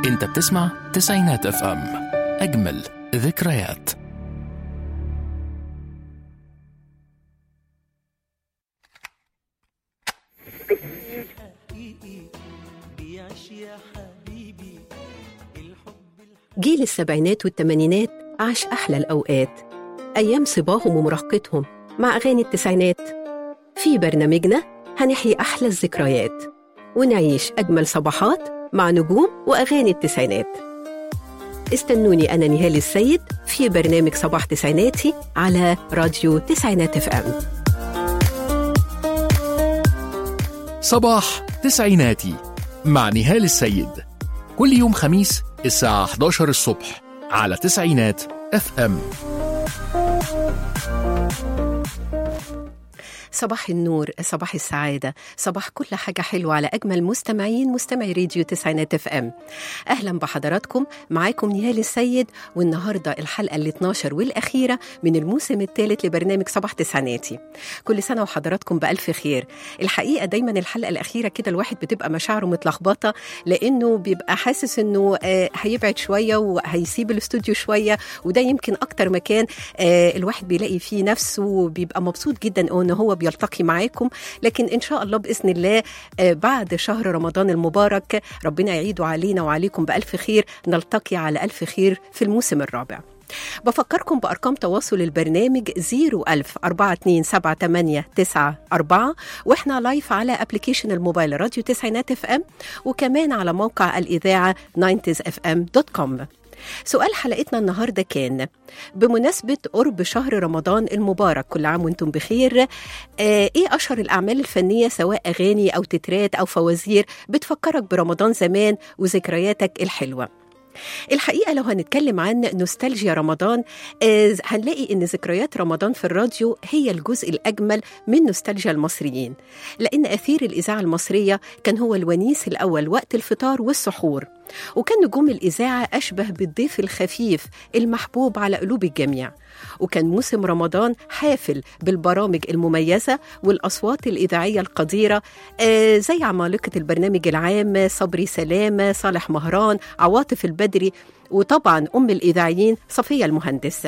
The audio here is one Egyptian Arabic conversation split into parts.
انت بتسمع تسعينات اف ام اجمل ذكريات جيل السبعينات والثمانينات عاش أحلى الأوقات أيام صباهم ومراهقتهم مع أغاني التسعينات في برنامجنا هنحيي أحلى الذكريات ونعيش أجمل صباحات مع نجوم وأغاني التسعينات استنوني أنا نهال السيد في برنامج صباح تسعيناتي على راديو تسعينات اف ام صباح تسعيناتي مع نهال السيد كل يوم خميس الساعة 11 الصبح على تسعينات اف ام صباح النور صباح السعادة صباح كل حاجة حلوة على أجمل مستمعين مستمعي راديو تسعينات اف ام أهلا بحضراتكم معاكم نهال السيد والنهاردة الحلقة ال 12 والأخيرة من الموسم الثالث لبرنامج صباح تسعيناتي كل سنة وحضراتكم بألف خير الحقيقة دايما الحلقة الأخيرة كده الواحد بتبقى مشاعره متلخبطة لأنه بيبقى حاسس أنه آه، هيبعد شوية وهيسيب الاستوديو شوية وده يمكن أكتر مكان آه، الواحد بيلاقي فيه نفسه وبيبقى مبسوط جدا أن هو بيلتقي معاكم لكن إن شاء الله بإذن الله آه، بعد شهر رمضان المبارك ربنا يعيده علينا وعليكم بألف خير نلتقي على ألف خير في الموسم الرابع بفكركم بأرقام تواصل البرنامج 01000 427 واحنا لايف على ابلكيشن الموبايل راديو تسعينات اف ام وكمان على موقع الإذاعة 90fm.com سؤال حلقتنا النهارده كان بمناسبة قرب شهر رمضان المبارك كل عام وانتم بخير آه ايه اشهر الاعمال الفنية سواء اغاني او تترات او فوازير بتفكرك برمضان زمان وذكرياتك الحلوة الحقيقة لو هنتكلم عن نوستالجيا رمضان آه هنلاقي إن ذكريات رمضان في الراديو هي الجزء الأجمل من نوستالجيا المصريين لأن أثير الإذاعة المصرية كان هو الونيس الأول وقت الفطار والسحور وكان نجوم الإذاعة أشبه بالضيف الخفيف المحبوب على قلوب الجميع وكان موسم رمضان حافل بالبرامج المميزة والأصوات الإذاعية القديرة آه زي عمالقة البرنامج العام صبري سلامة صالح مهران عواطف البدري وطبعا ام الاذاعيين صفيه المهندس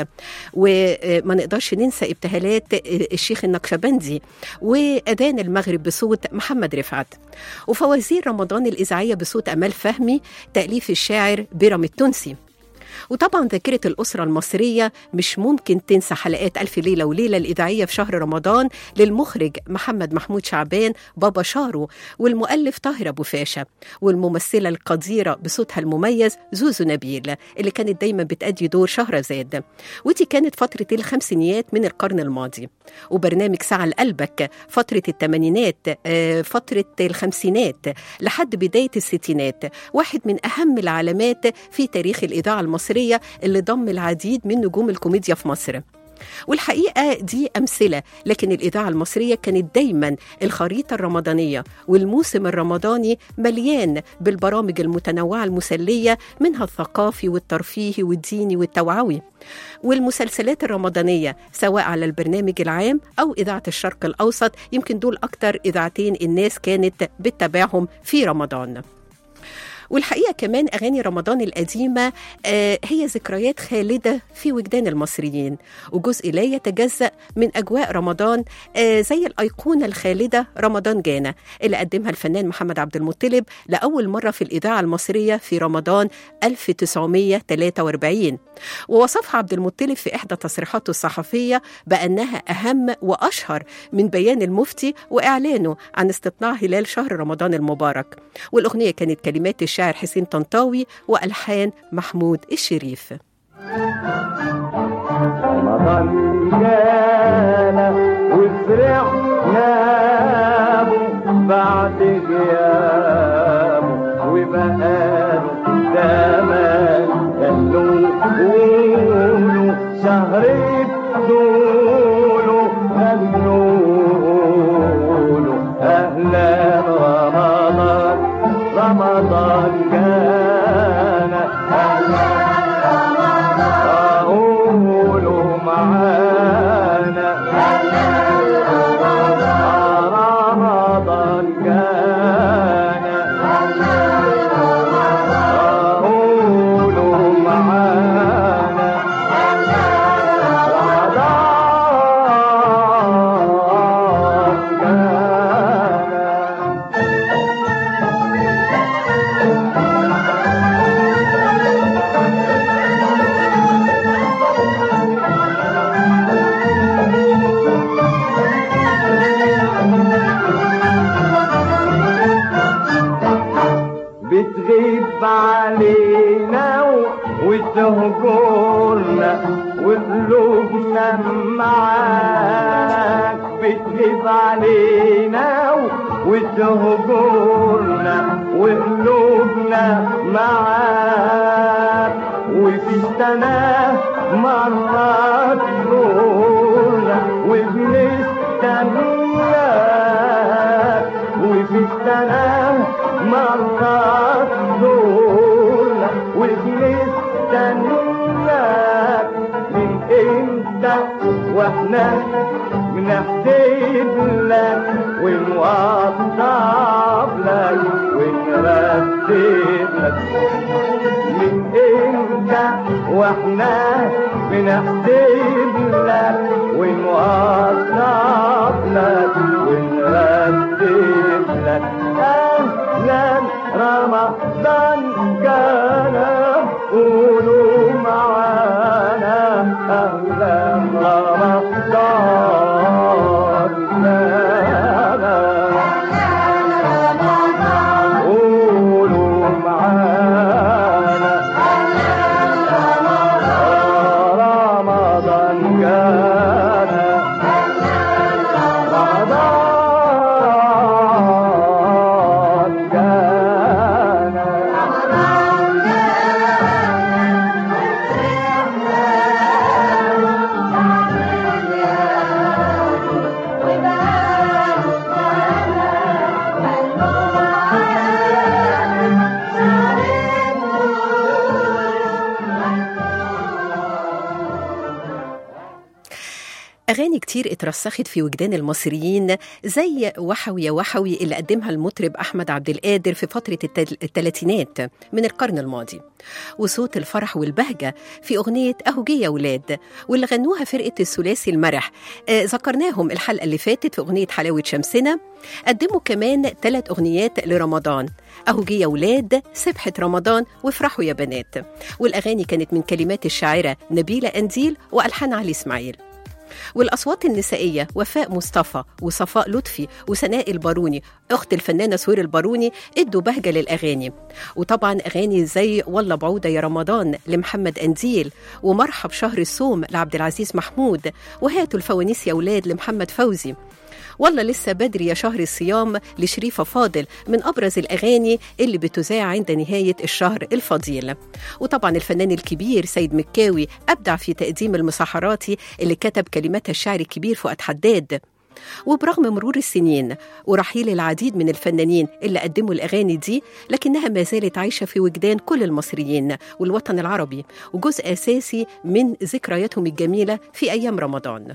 وما نقدرش ننسى ابتهالات الشيخ النقشبندي واذان المغرب بصوت محمد رفعت وفوازير رمضان الاذاعيه بصوت امال فهمي تاليف الشاعر بيرم التونسي وطبعا ذاكرة الأسرة المصرية مش ممكن تنسى حلقات ألف ليلة وليلة الإذاعية في شهر رمضان للمخرج محمد محمود شعبان بابا شارو والمؤلف طاهر أبو فاشا والممثلة القديرة بصوتها المميز زوزو نبيل اللي كانت دايما بتأدي دور شهرزاد ودي كانت فترة الخمسينيات من القرن الماضي وبرنامج ساعة لقلبك فترة الثمانينات آه، فترة الخمسينات لحد بداية الستينات واحد من أهم العلامات في تاريخ الإذاعة المصرية اللي ضم العديد من نجوم الكوميديا في مصر والحقيقة دي أمثلة لكن الإذاعة المصرية كانت دايما الخريطة الرمضانية والموسم الرمضاني مليان بالبرامج المتنوعة المسلية منها الثقافي والترفيهي والديني والتوعوي والمسلسلات الرمضانية سواء على البرنامج العام أو إذاعة الشرق الأوسط يمكن دول أكتر إذاعتين الناس كانت بتتابعهم في رمضان والحقيقه كمان اغاني رمضان القديمه آه، هي ذكريات خالده في وجدان المصريين وجزء لا يتجزا من اجواء رمضان آه، زي الايقونه الخالده رمضان جانا اللي قدمها الفنان محمد عبد المطلب لاول مره في الاذاعه المصريه في رمضان 1943 ووصفها عبد المطلب في احدى تصريحاته الصحفيه بانها اهم واشهر من بيان المفتي واعلانه عن استطلاع هلال شهر رمضان المبارك والاغنيه كانت كلمات الشاعر حسين طنطاوي والحان محمود الشريف رمضان جانا وفرحنا به بعد غيابه وبقاله زمان قالوا قولوا شهر بدوله قالوا أهلا رمضان رمضان جانا قولوا معانا رمضان جانا بتغيب علينا و- وتهجرنا وقلوبنا معاك بتغيب علينا و- وتهجرنا وقلوبنا معاك وفي السنة مرات تزورنا وبنستناك وفي السنة مرات تزورنا وبنستناك من امتى واحنا بنحسب لك ونوضب لك ونرتب لك من امتى واحنا بنحسب لك ونوضب لك ونرتب لك اهلا رمضان كان قولوا معانا اهلا رمضان كان قولوا معانا رمضان كان رمضان كان أغاني كتير اترسخت في وجدان المصريين زي وحوي يا وحوي اللي قدمها المطرب أحمد عبد القادر في فترة التل- الثلاثينات من القرن الماضي وصوت الفرح والبهجة في أغنية أهو جه يا ولاد واللي غنوها فرقة الثلاثي المرح آه ذكرناهم الحلقة اللي فاتت في أغنية حلاوة شمسنا قدموا كمان ثلاث أغنيات لرمضان أهو جه يا ولاد سبحة رمضان وافرحوا يا بنات والأغاني كانت من كلمات الشاعرة نبيلة أنديل وألحان علي إسماعيل والأصوات النسائية وفاء مصطفى وصفاء لطفي وسناء الباروني أخت الفنانة سهير الباروني ادوا بهجة للأغاني وطبعا أغاني زي والله بعودة يا رمضان لمحمد أنديل ومرحب شهر الصوم لعبد العزيز محمود وهاتوا الفوانيس يا ولاد لمحمد فوزي والله لسه بدري يا شهر الصيام لشريفة فاضل من أبرز الأغاني اللي بتذاع عند نهاية الشهر الفضيل وطبعا الفنان الكبير سيد مكاوي أبدع في تقديم المسحراتي اللي كتب كلماتها الشاعر الكبير فؤاد حداد وبرغم مرور السنين ورحيل العديد من الفنانين اللي قدموا الأغاني دي لكنها ما زالت عايشة في وجدان كل المصريين والوطن العربي وجزء أساسي من ذكرياتهم الجميلة في أيام رمضان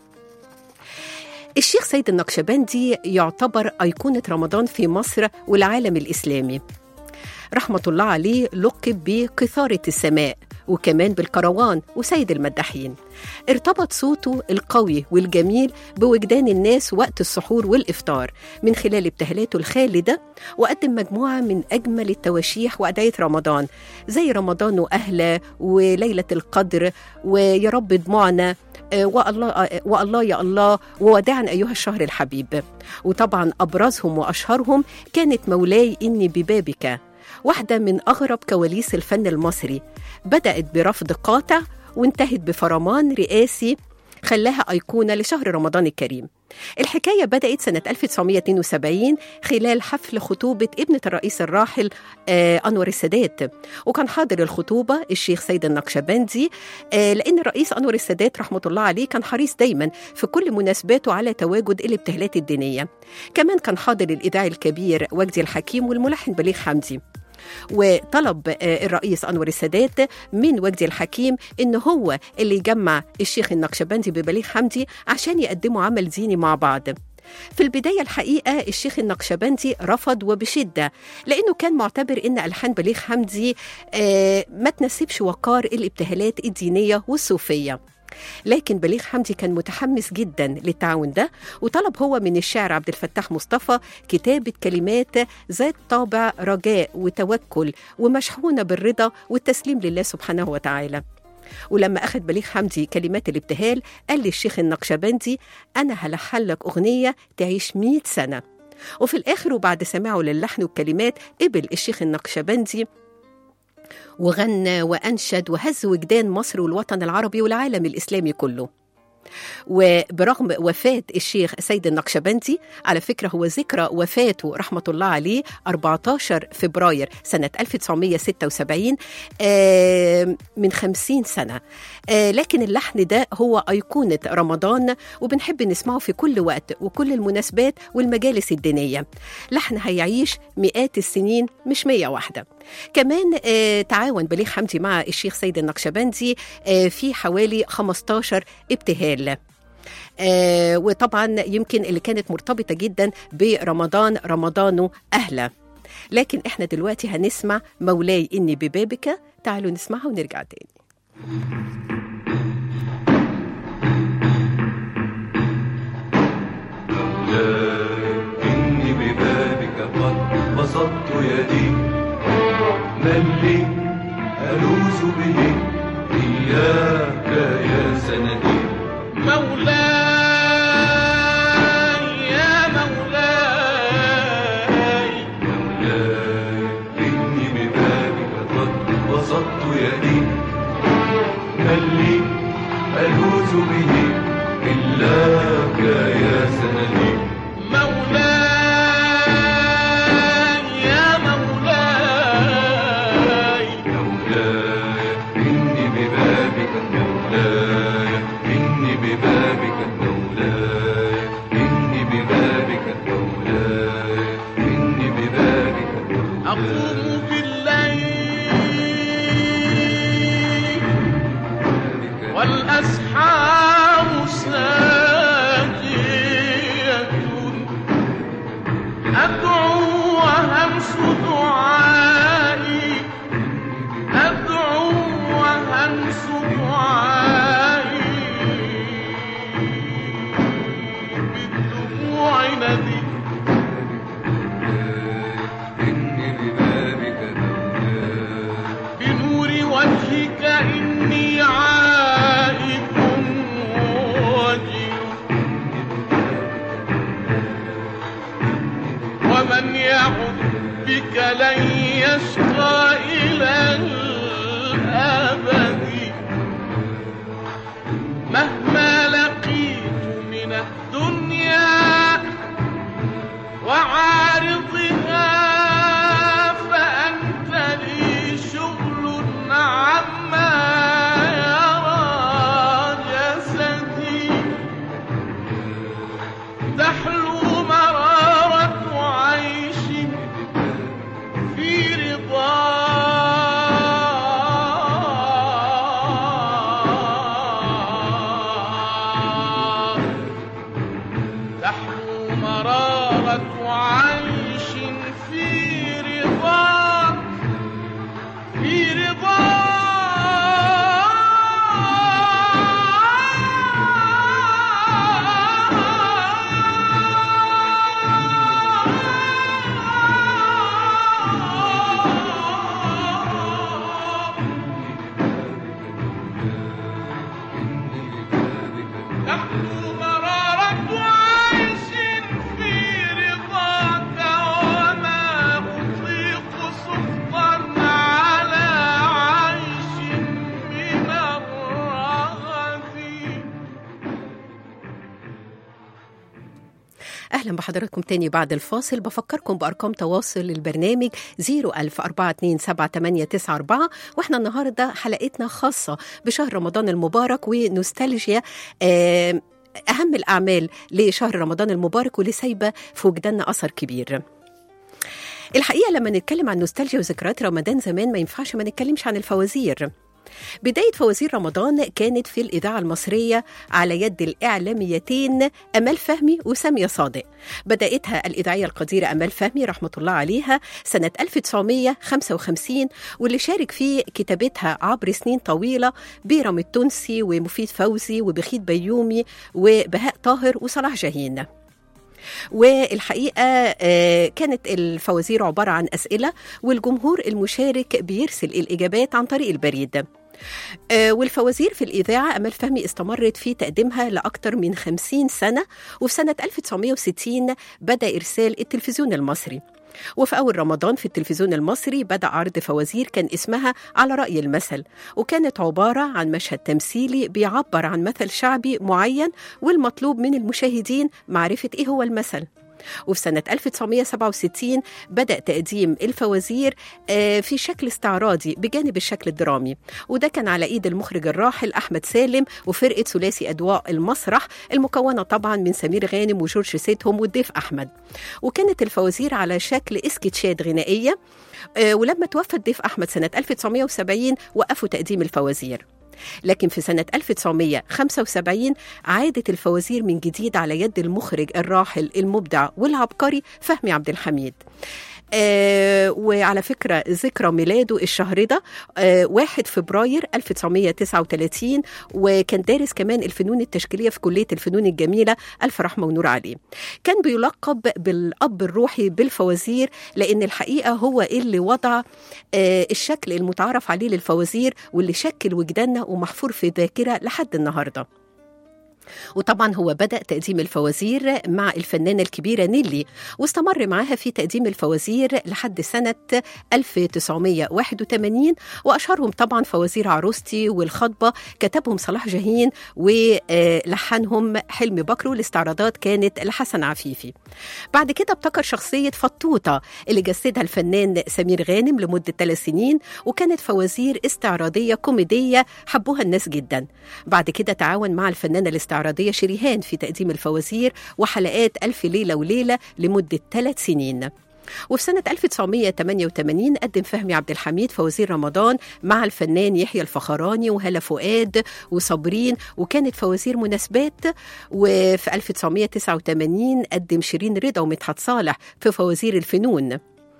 الشيخ سيد النقشبندي يعتبر أيقونة رمضان في مصر والعالم الإسلامي رحمة الله عليه لقب بقيثارة السماء وكمان بالكروان وسيد المداحين ارتبط صوته القوي والجميل بوجدان الناس وقت السحور والإفطار من خلال ابتهالاته الخالدة وقدم مجموعة من أجمل التواشيح وأدعية رمضان زي رمضان أهلا وليلة القدر ويا رب دموعنا آه، والله آه، والله يا الله ووداعا ايها الشهر الحبيب وطبعا ابرزهم واشهرهم كانت مولاي اني ببابك واحده من اغرب كواليس الفن المصري بدات برفض قاطع وانتهت بفرمان رئاسي خلاها أيقونة لشهر رمضان الكريم الحكاية بدأت سنة 1972 خلال حفل خطوبة ابنة الرئيس الراحل آه أنور السادات وكان حاضر الخطوبة الشيخ سيد النقشبندي آه لأن الرئيس أنور السادات رحمة الله عليه كان حريص دايما في كل مناسباته على تواجد الابتهالات الدينية كمان كان حاضر الإذاعي الكبير وجدي الحكيم والملحن بليغ حمدي وطلب آه، الرئيس انور السادات من وجدي الحكيم ان هو اللي يجمع الشيخ النقشبندي ببليغ حمدي عشان يقدموا عمل ديني مع بعض في البداية الحقيقة الشيخ النقشبندي رفض وبشدة لأنه كان معتبر أن ألحان بليغ حمدي آه، ما تناسبش وقار الابتهالات الدينية والصوفية لكن بليغ حمدي كان متحمس جدا للتعاون ده وطلب هو من الشاعر عبد الفتاح مصطفى كتابة كلمات ذات طابع رجاء وتوكل ومشحونة بالرضا والتسليم لله سبحانه وتعالى ولما أخذ بليغ حمدي كلمات الابتهال قال للشيخ النقشبندي أنا هلحن لك أغنية تعيش مئة سنة وفي الآخر وبعد سماعه للحن والكلمات قبل الشيخ النقشبندي وغنى وأنشد وهز وجدان مصر والوطن العربي والعالم الإسلامي كله وبرغم وفاة الشيخ سيد النقشبندي على فكرة هو ذكرى وفاته رحمة الله عليه 14 فبراير سنة 1976 آه، من 50 سنة آه، لكن اللحن ده هو أيقونة رمضان وبنحب نسمعه في كل وقت وكل المناسبات والمجالس الدينية لحن هيعيش مئات السنين مش مية واحدة كمان آه، تعاون بليغ حمدي مع الشيخ سيد النقشبندي آه، في حوالي 15 ابتهال آه وطبعا يمكن اللي كانت مرتبطة جدا برمضان رمضان أهلا لكن احنا دلوقتي هنسمع مولاي إني ببابك تعالوا نسمعها ونرجع تاني إني ببابك قد بسطت يدي من لي ألوذ به إياك يا سندي مولاي يا مولاي مولاي إني ببابك قد بسطت يدي من لي ألوذ به إلاك يا سندي مولاي يا مولاي مولاي إني ببابك مولاي إني ببابك مولاي إني ببابك مولاي إني ببابك مولاي أقوم بالليل والأسحار ساجية أدعو وهمس دعائي أدعو وهمس دعائي بالدموع ندي إني ببابك مولاي بنور وجهك إني عائد وجل ومن يعد بك لن يشقى إلى الأبد مهما لقيت من الدنيا وعارضها فأنت لي شغل عما يرى جسدي تحلو مرارة عيش في رضا تحلو مرارة عيش في رضا في رضا تحلو مرارة عيش في رضاك وما أطيق سخطا على عيش من الرغد أهلا بحضراتكم تاني بعد الفاصل بفكركم بأرقام تواصل البرنامج 010427894 وإحنا النهاردة حلقتنا خاصة بشهر رمضان المبارك ونوستالجيا آه، أهم الأعمال لشهر رمضان المبارك واللي سايبة في وجداننا أثر كبير الحقيقة لما نتكلم عن نوستالجيا وذكريات رمضان زمان ما ينفعش ما نتكلمش عن الفوازير بداية فوازير رمضان كانت في الإذاعة المصرية على يد الإعلاميتين أمال فهمي وسامية صادق بدأتها الإذاعية القديرة أمال فهمي رحمة الله عليها سنة 1955 واللي شارك في كتابتها عبر سنين طويلة بيرم التونسي ومفيد فوزي وبخيت بيومي وبهاء طاهر وصلاح جاهين والحقيقة آه، كانت الفوازير عبارة عن أسئلة والجمهور المشارك بيرسل الإجابات عن طريق البريد آه، والفوازير في الإذاعة أمال فهمي استمرت في تقديمها لأكثر من 50 سنة وفي سنة 1960 بدأ إرسال التلفزيون المصري وفي أول رمضان في التلفزيون المصري بدأ عرض فوازير كان اسمها على رأي المثل وكانت عبارة عن مشهد تمثيلي بيعبر عن مثل شعبي معين والمطلوب من المشاهدين معرفة إيه هو المثل وفي سنة 1967 بدأ تقديم الفوازير آه، في شكل استعراضي بجانب الشكل الدرامي وده كان على إيد المخرج الراحل أحمد سالم وفرقة ثلاثي أضواء المسرح المكونة طبعا من سمير غانم وجورج سيتهم والضيف أحمد وكانت الفوازير على شكل اسكتشات غنائية آه، ولما توفى الضيف أحمد سنة 1970 وقفوا تقديم الفوازير لكن في سنة 1975 عادت الفوازير من جديد على يد المخرج الراحل المبدع والعبقري فهمي عبد الحميد آه وعلى فكرة ذكرى ميلاده الشهر ده آه 1 فبراير 1939 وكان دارس كمان الفنون التشكيلية في كلية الفنون الجميلة ألف رحمة ونور عليه كان بيلقب بالأب الروحي بالفوازير لأن الحقيقة هو اللي وضع آه الشكل المتعارف عليه للفوازير واللي شكل وجداننا ومحفور في الذاكرة لحد النهارده وطبعا هو بدأ تقديم الفوازير مع الفنانة الكبيرة نيلي واستمر معاها في تقديم الفوازير لحد سنة 1981 وأشهرهم طبعا فوازير عروستي والخطبة كتبهم صلاح جاهين ولحنهم حلمي بكر والاستعراضات كانت لحسن عفيفي بعد كده ابتكر شخصية فطوطة اللي جسدها الفنان سمير غانم لمدة ثلاث سنين وكانت فوازير استعراضية كوميدية حبوها الناس جدا بعد كده تعاون مع الفنانة الاستعراضية شريهان في تقديم الفوازير وحلقات ألف ليلة وليلة لمدة ثلاث سنين وفي سنة 1988 قدم فهمي عبد الحميد فوازير رمضان مع الفنان يحيى الفخراني وهلا فؤاد وصابرين وكانت فوازير مناسبات وفي 1989 قدم شيرين رضا ومدحت صالح في فوازير الفنون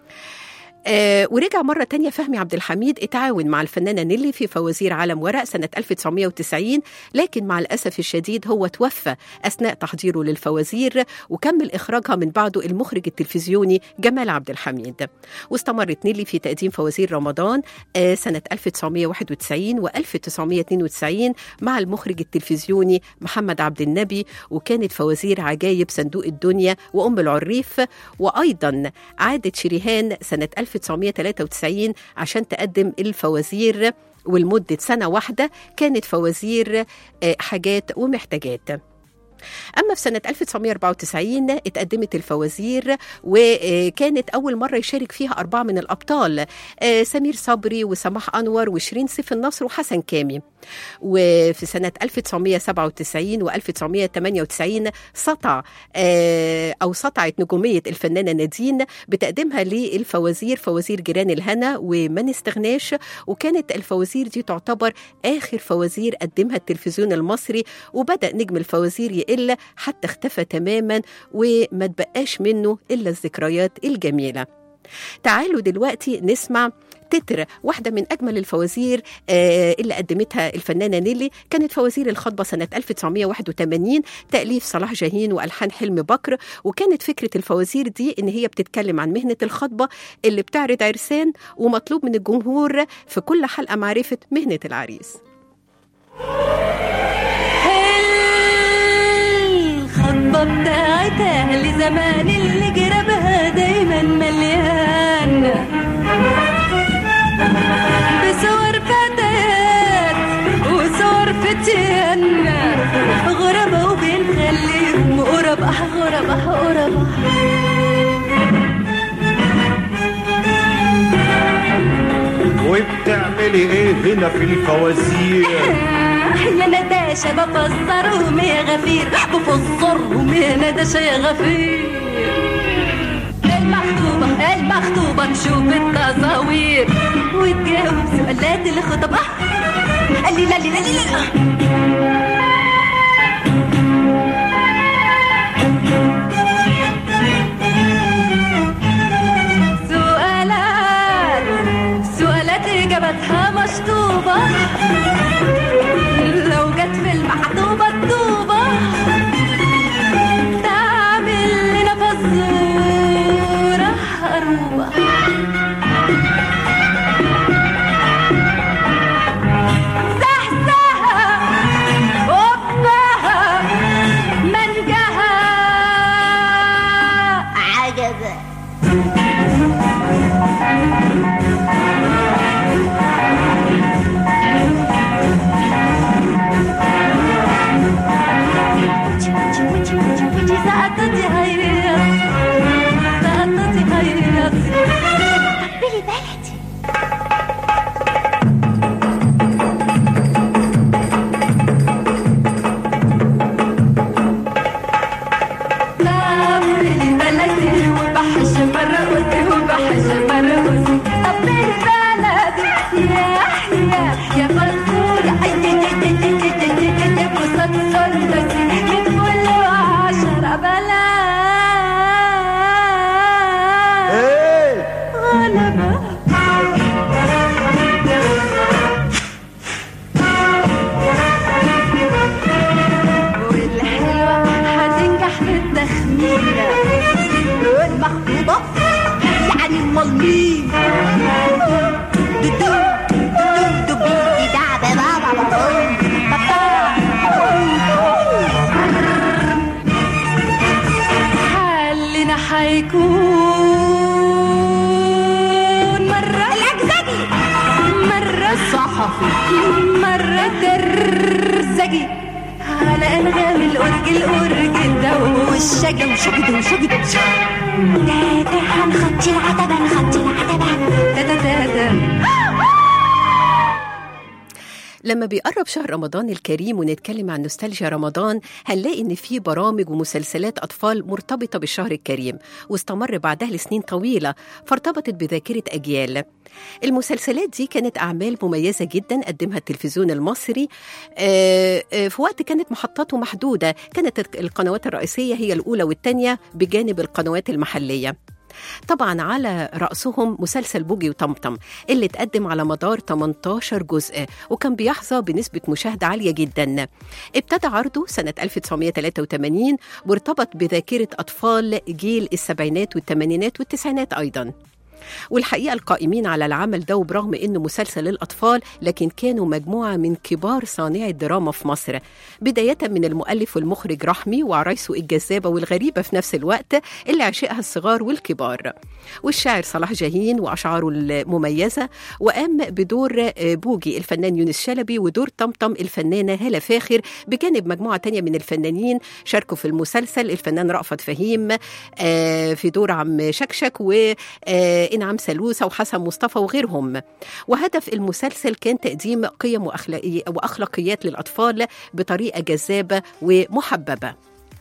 آه ورجع مرة تانية فهمي عبد الحميد اتعاون مع الفنانة نيلي في فوازير عالم ورق سنة 1990 لكن مع الأسف الشديد هو توفى أثناء تحضيره للفوازير وكمل إخراجها من بعده المخرج التلفزيوني جمال عبد الحميد واستمرت نيلي في تقديم فوازير رمضان آه سنة 1991 و 1992 مع المخرج التلفزيوني محمد عبد النبي وكانت فوازير عجايب صندوق الدنيا وأم العريف وأيضا عادت شريهان سنة 1993 عشان تقدم الفوازير ولمدة سنة واحدة كانت فوازير آه، حاجات ومحتاجات أما في سنة 1994 اتقدمت الفوازير وكانت أول مرة يشارك فيها أربعة من الأبطال آه، سمير صبري وسماح أنور وشيرين سيف النصر وحسن كامي وفي سنة 1997 و 1998 سطع آه، أو سطعت نجومية الفنانة نادين بتقديمها للفوازير فوازير جيران الهنا وما نستغناش وكانت الفوازير دي تعتبر آخر فوازير قدمها التلفزيون المصري وبدأ نجم الفوازير يقل حتى اختفى تماما وما تبقاش منه إلا الذكريات الجميلة تعالوا دلوقتي نسمع تتر واحدة من أجمل الفوازير آه، اللي قدمتها الفنانة نيلي كانت فوازير الخطبة سنة 1981 تأليف صلاح جاهين وألحان حلمي بكر وكانت فكرة الفوازير دي إن هي بتتكلم عن مهنة الخطبة اللي بتعرض عرسان ومطلوب من الجمهور في كل حلقة معرفة مهنة العريس الخطبة بتاعت أهل زمان اللي جربها دايما مليان بصور فتيات وصور فتيان غربة وبنخليهم غربة غربة غربة وبتعملي ايه هنا في الفوازير يا نداشة بفسرهم يا غفير بفسرهم يا نداشة يا غفير المخطوبة المخطوبة نشوف التصاوير وتجاوب سؤالات الخطبة قال لي لا لا لا لا لا سؤالات سؤالات إجابتها مشطوبة لو جت في المحطوبة الطوبة تعمل لنا فزورة خروبة مصر بلي بلدي بلي بلدي وبحش برقصي وبحش برقصي طب بلي بلدي يا يا يا فطور بسط سندسي من كل عشرة بلا ايه غلبة والحلوة هتنجح بالتخمينة المخطوبة يعني المضمين دودو دودو دبي دا با با با با حلنا حيكون مرة الأجزجي مرة الصحفي مرة الدرزجي على أنغام الأورج الأورج ده والشجا وشجد وشجد ده ده هنخطي العتبة نخطي العتبة ده ده ده ده لما بيقرب شهر رمضان الكريم ونتكلم عن نوستالجيا رمضان هنلاقي ان في برامج ومسلسلات اطفال مرتبطه بالشهر الكريم واستمر بعدها لسنين طويله فارتبطت بذاكره اجيال المسلسلات دي كانت اعمال مميزه جدا قدمها التلفزيون المصري آه، آه، في وقت كانت محطاته محدوده كانت القنوات الرئيسيه هي الاولى والثانيه بجانب القنوات المحليه طبعا على رأسهم مسلسل بوجي وطمطم اللي اتقدم على مدار 18 جزء وكان بيحظى بنسبة مشاهدة عالية جدا ابتدى عرضه سنة 1983 وارتبط بذاكرة أطفال جيل السبعينات والثمانينات والتسعينات أيضا والحقيقة القائمين على العمل ده وبرغم إنه مسلسل للأطفال لكن كانوا مجموعة من كبار صانعي الدراما في مصر بداية من المؤلف والمخرج رحمي وعرايسه الجذابة والغريبة في نفس الوقت اللي عشقها الصغار والكبار والشاعر صلاح جاهين وأشعاره المميزة وقام بدور بوجي الفنان يونس شلبي ودور طمطم الفنانة هالة فاخر بجانب مجموعة تانية من الفنانين شاركوا في المسلسل الفنان رأفت فهيم آه، في دور عم شكشك وإنعام سلوسة وحسن مصطفى وغيرهم وهدف المسلسل كان تقديم قيم وأخلاقي- وأخلاقيات للأطفال بطريقة جذابة ومحببة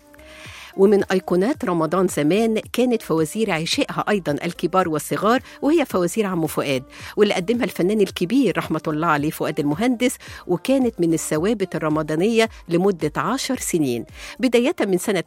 ومن أيقونات رمضان زمان كانت فوازير عشقها أيضا الكبار والصغار وهي فوازير عم فؤاد واللي قدمها الفنان الكبير رحمة الله عليه فؤاد المهندس وكانت من الثوابت الرمضانية لمدة عشر سنين بداية من سنة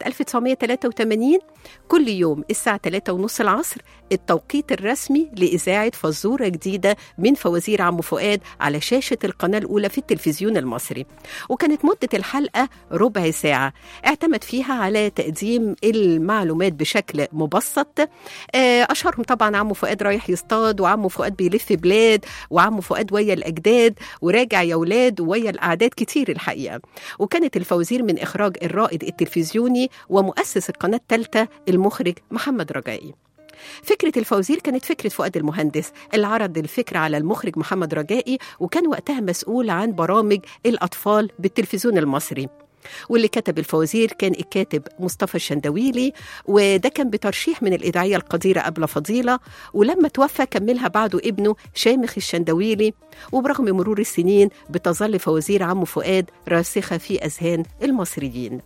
1983 كل يوم الساعة 3 ونص العصر التوقيت الرسمي لإذاعة فزورة جديدة من فوازير عم فؤاد على شاشة القناة الأولى في التلفزيون المصري وكانت مدة الحلقة ربع ساعة اعتمد فيها على تقديم المعلومات بشكل مبسط آه، أشهرهم طبعا عمو فؤاد رايح يصطاد وعمو فؤاد بيلف بلاد وعمو فؤاد ويا الأجداد وراجع يا ولاد ويا الأعداد كتير الحقيقة وكانت الفوازير من إخراج الرائد التلفزيوني ومؤسس القناة الثالثة المخرج محمد رجائي فكرة الفوازير كانت فكرة فؤاد المهندس اللي عرض الفكرة على المخرج محمد رجائي وكان وقتها مسؤول عن برامج الأطفال بالتلفزيون المصري واللي كتب الفوازير كان الكاتب مصطفى الشندويلي وده كان بترشيح من الإذاعية القديرة أبلة فضيلة ولما توفى كملها بعده ابنه شامخ الشندويلي وبرغم مرور السنين بتظل فوازير عمو فؤاد راسخة في أذهان المصريين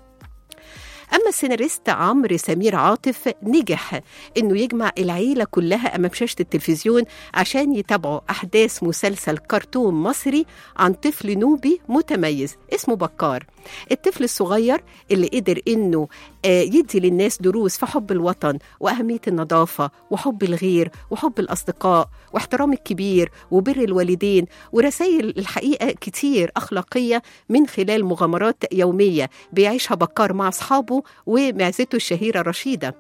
أما السيناريست عمرو سمير عاطف نجح إنه يجمع العيلة كلها أمام شاشة التلفزيون عشان يتابعوا أحداث مسلسل كرتون مصري عن طفل نوبي متميز اسمه بكار الطفل الصغير اللي قدر إنه آه، يدي للناس دروس في حب الوطن وأهمية النظافة وحب الغير وحب الأصدقاء واحترام الكبير وبر الوالدين ورسائل الحقيقة كتير أخلاقية من خلال مغامرات يومية بيعيشها بكار مع أصحابه ومعزته الشهيرة رشيدة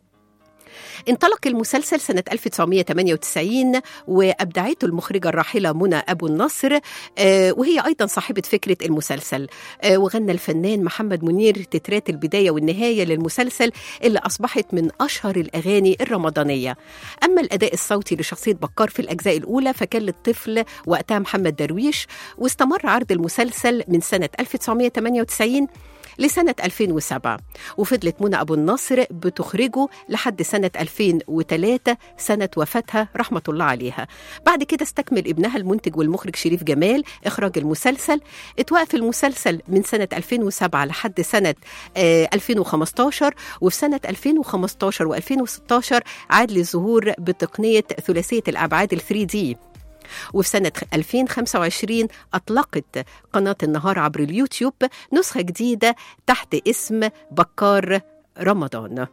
انطلق المسلسل سنة 1998 وأبدعته المخرجة الراحلة منى أبو النصر آه، وهي أيضا صاحبة فكرة المسلسل آه، وغنى الفنان محمد منير تترات البداية والنهاية للمسلسل اللي أصبحت من أشهر الأغاني الرمضانية أما الأداء الصوتي لشخصية بكار في الأجزاء الأولى فكان للطفل وقتها محمد درويش واستمر عرض المسلسل من سنة 1998 لسنة 2007 وفضلت منى أبو النصر بتخرجه لحد سنة 2003 سنة وفاتها رحمة الله عليها بعد كده استكمل ابنها المنتج والمخرج شريف جمال إخراج المسلسل اتوقف المسلسل من سنة 2007 لحد سنة آه 2015 وفي سنة 2015 و2016 عاد للظهور بتقنية ثلاثية الأبعاد ال 3D وفي سنة 2025 أطلقت قناة النهار عبر اليوتيوب نسخة جديدة تحت اسم بكار رمضان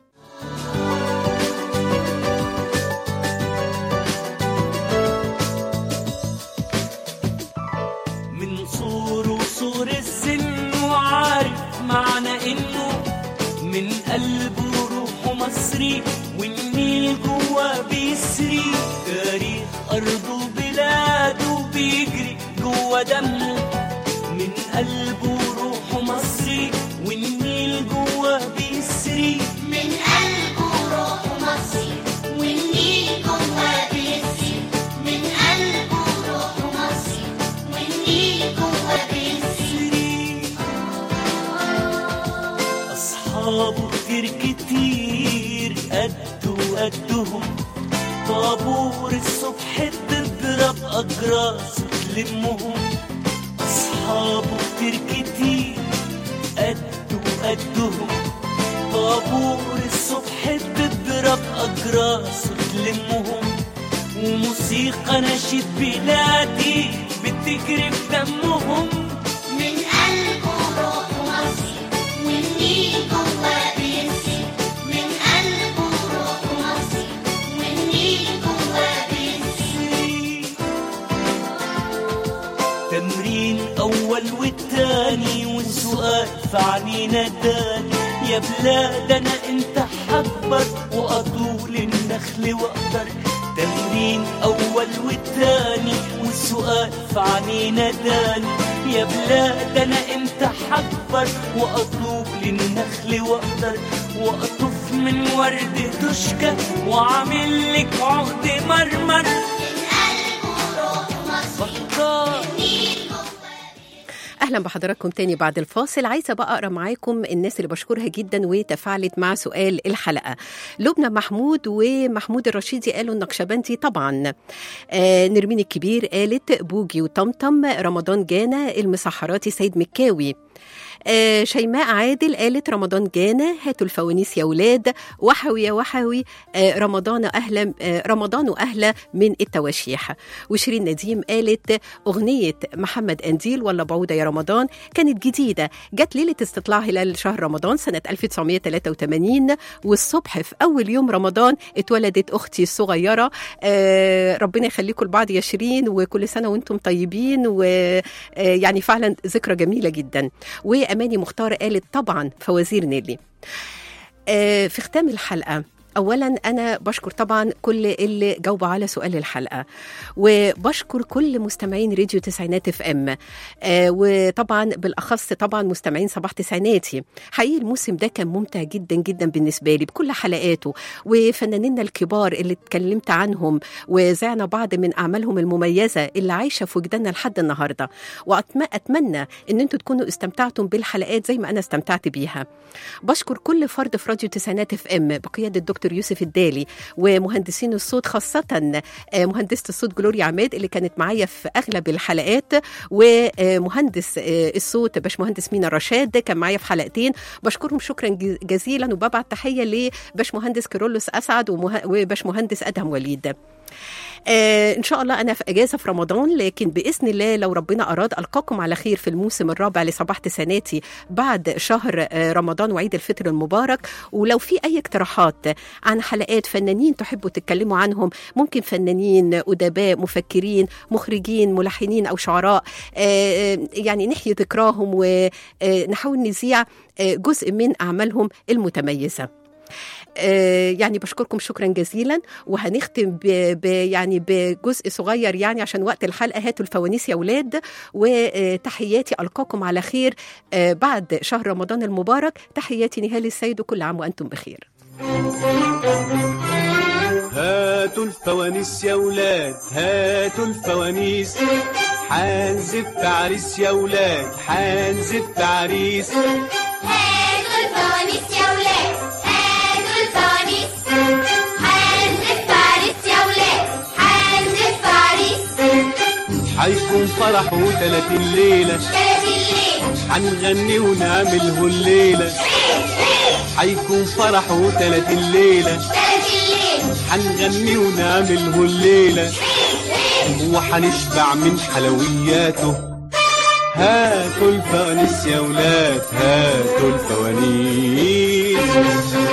من صور وصور السن وعارف معنى انه من قلبه وروحه مصري والنيل جوا بيسري تاريخ ارضه وبلاده بيجري جوا دمه من قلبه وروحه مصري والنيل جوا بيسري من قلبه روح مصري والنيل جواه بيسري من قلبه روح مصري والنيل جواه بيسري أصحابه كتير كتير قد وقدهم طابور الصبح بتضرب أجراس تلمهم أصحابه كتير كتير قد وقدهم طابور الصبح بتضرب أجراس تلمهم وموسيقى نشيد بلادي بتجري في دمهم من قلبه روح مصري والنيل جواه بيسري من قلبه روح مصري والنيل جواه بيسري تمرين أول والتاني والسؤال في عنينا تاني يا بلاد أنا أنت حكبر وأطول النخل وأقدر تمرين أول والتاني والسؤال في عنينا تاني يا بلاد أنا أنت حكبر وأطول النخل وأقدر وأطف من ورد تشكى وأعمل لك عقد مرمر من قلبه روح مصري بكار والنيل جواه اهلا بحضراتكم تاني بعد الفاصل عايزه بقى اقرا معاكم الناس اللي بشكرها جدا وتفاعلت مع سؤال الحلقه لبنى محمود ومحمود الرشيدي قالوا النقشبندي طبعا آه نرمين الكبير قالت بوجي وطمطم رمضان جانا المسحراتي سيد مكاوي آه شيماء عادل قالت رمضان جانا هاتوا الفوانيس يا ولاد وحوي يا وحوي آه رمضان أهلا آه رمضان أهلا من التواشيح وشيرين نديم قالت أغنية محمد أنديل ولا بعودة يا رمضان كانت جديدة جت ليلة استطلاع هلال شهر رمضان سنة 1983 والصبح في أول يوم رمضان اتولدت أختي الصغيرة آه ربنا يخليكم لبعض يا شيرين وكل سنة وانتم طيبين ويعني فعلا ذكرى جميلة جدا وأماني مختار قالت طبعا فوازير نيلي آه في ختام الحلقة اولا انا بشكر طبعا كل اللي جاوبوا على سؤال الحلقه وبشكر كل مستمعين راديو تسعينات اف ام آه وطبعا بالاخص طبعا مستمعين صباح تسعيناتي حقيقي الموسم ده كان ممتع جدا جدا بالنسبه لي بكل حلقاته وفنانينا الكبار اللي اتكلمت عنهم وزعنا بعض من اعمالهم المميزه اللي عايشه في وجداننا لحد النهارده واتمنى ان انتم تكونوا استمتعتم بالحلقات زي ما انا استمتعت بيها بشكر كل فرد في راديو تسعينات اف ام بقياده الدكتور يوسف الدالي ومهندسين الصوت خاصه آه، مهندسه الصوت جلوريا عماد اللي كانت معايا في اغلب الحلقات ومهندس آه، الصوت باشمهندس مينا رشاد كان معايا في حلقتين بشكرهم شكرا ج- جزيلا وببعت تحيه لباشمهندس كيرلس اسعد ومه- وباشمهندس ادهم وليد آه ان شاء الله انا في اجازه في رمضان لكن باذن الله لو ربنا اراد القاكم على خير في الموسم الرابع لصباح تساناتي بعد شهر آه رمضان وعيد الفطر المبارك ولو في اي اقتراحات عن حلقات فنانين تحبوا تتكلموا عنهم ممكن فنانين ادباء مفكرين مخرجين ملحنين او شعراء آه يعني نحيي ذكراهم ونحاول نذيع آه جزء من اعمالهم المتميزه آه، يعني بشكركم شكرا جزيلا وهنختم ب... ب... يعني بجزء صغير يعني عشان وقت الحلقه هاتوا الفوانيس يا اولاد وتحياتي القاكم على خير آه، بعد شهر رمضان المبارك تحياتي نهال السيد وكل عام وانتم بخير هاتوا الفوانيس يا ولاد هاتوا الفوانيس حنزف عريس يا ولاد حنزف عريس فرح وتلاتين ليلة هنغني ونعمله الليلة هيكون فرح وتلاتين ليلة هنغني ونعمله الليلة وحنشبع من حلوياته هاتوا الفوانيس يا ولاد هاتوا الفوانيس